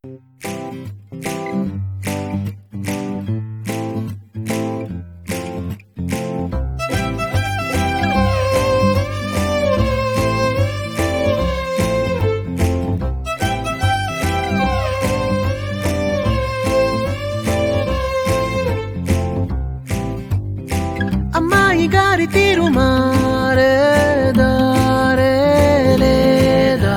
అమ్మాయి గారి తీరు మారేదా రే లేదా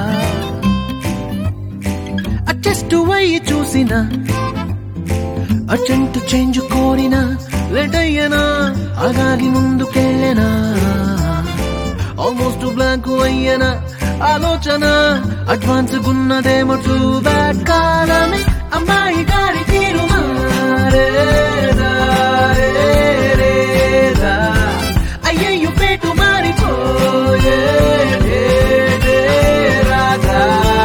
అడ్జస్ట్ అయ్యి చూసిన అర్జెంట్ చేంజ్ కోరినా లేట్ అయ్యనా అలాగి ముందుకెళ్ళనా ఆల్మోస్ట్ బ్లాంక్ అయ్యనా ఆలోచన అడ్వాన్స్ గున్నదేమో టూ బ్యాడ్ కాలమే అమ్మాయి గారి తీరు మారేదా రే లేదా అయ్యయ్యో పేటు మారిపోయే డే డే రాగా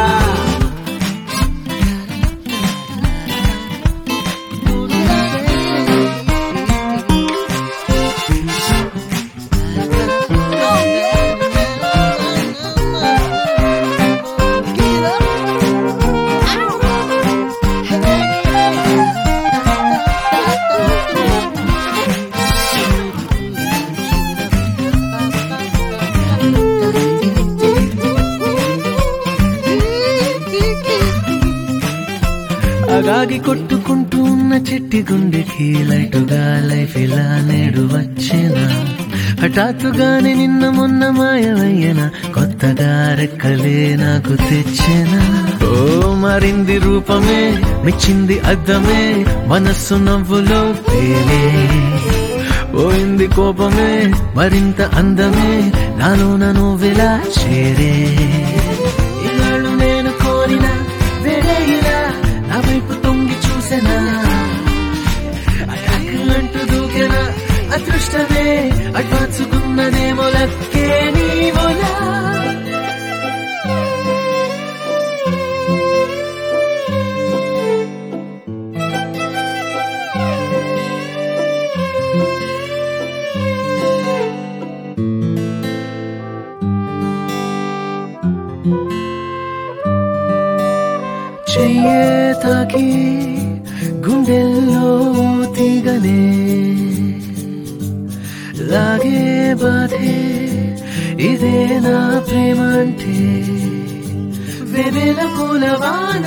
అగాగి కొట్టుకుంటూ ఉన్న చెట్టి గుండెకి లైటుగా లైఫ్ ఇలా నేడు వచ్చేనా హఠాత్తుగానే నిన్న మొన్న మాయమయ్యన కొత్తగా రెక్కలే నాకు తెచ్చేనా ఓ మారింది రూపమే మెచ్చింది అద్దమే మనస్సు నవ్వులో పేలే పోయింది కోపమే మరింత అందమే నాలో నన్ను విలా చేరే ఇన్నాళ్ళు నేను కోరిన వేరే ఇలా నా వైపు తొంగి చూసెనా అటాక్ అంటూ దూకెనా అదృష్టమే అడ్వాన్సుకున్నదేమో లక్కే నీవోలా చెయ్యే తాకి గుండెల్లో తీగనే లాగే బాధే ఇదే నా ప్రేమ అంటే వెవెల పూలవాన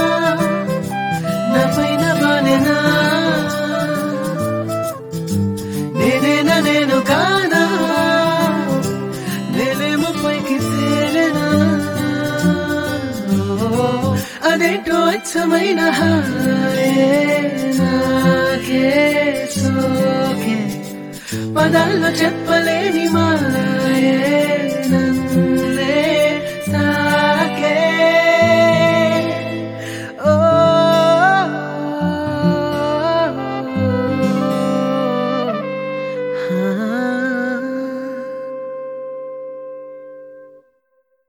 నా పైన బాలెనా నేనేనా నేను కానా నేనేమో పైకి తేలెనా అదేంటో అచ్చమైన హాయే నాకే సోకే పదాల్లో చెప్పలేని మాయే నన్ను